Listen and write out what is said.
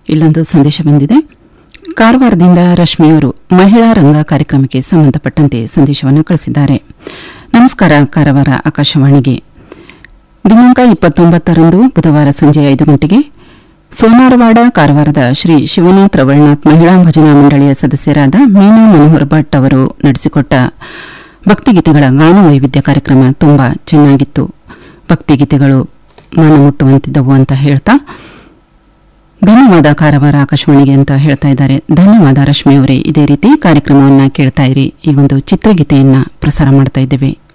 ಇಲ್ಲೊಂದು ಸಂದೇಶ ಬಂದಿದೆ ಕಾರವಾರದಿಂದ ರಶ್ಮಿಯವರು ಮಹಿಳಾ ರಂಗ ಕಾರ್ಯಕ್ರಮಕ್ಕೆ ಸಂಬಂಧಪಟ್ಟಂತೆ ಸಂದೇಶವನ್ನು ಕಳಿಸಿದ್ದಾರೆ ನಮಸ್ಕಾರ ಕಾರವಾರ ಆಕಾಶವಾಣಿಗೆ ದಿನಾಂಕ ಇಪ್ಪತ್ತೊಂಬತ್ತರಂದು ಬುಧವಾರ ಸಂಜೆ ಐದು ಗಂಟೆಗೆ ಸೋನಾರವಾಡ ಕಾರವಾರದ ಶ್ರೀ ಶಿವನಾಥ್ ರವಳ್ನಾಥ್ ಮಹಿಳಾ ಭಜನಾ ಮಂಡಳಿಯ ಸದಸ್ಯರಾದ ಮೀನಾ ಮನೋಹರ್ ಭಟ್ ಅವರು ನಡೆಸಿಕೊಟ್ಟ ಭಕ್ತಿಗೀತೆಗಳ ಗಾನ ವೈವಿಧ್ಯ ಕಾರ್ಯಕ್ರಮ ತುಂಬಾ ಚೆನ್ನಾಗಿತ್ತು ಭಕ್ತಿಗೀತೆಗಳು ಮನ ಮುಟ್ಟುವಂತಿದ್ದವು ಅಂತ ಹೇಳ್ತಾ ಧನ್ಯವಾದ ಕಾರವಾರ ಆಕಾಶವಾಣಿಗೆ ಅಂತ ಹೇಳ್ತಾ ಇದ್ದಾರೆ ಧನ್ಯವಾದ ರಶ್ಮಿ ಅವರೇ ಇದೇ ರೀತಿ ಕಾರ್ಯಕ್ರಮವನ್ನ ಕೇಳ್ತಾ ಇರಿ ಈಗೊಂದು ಚಿತ್ರಗೀತೆಯನ್ನ ಪ್ರಸಾರ ಮಾಡ್ತಾ ಇದ್ದೇವೆ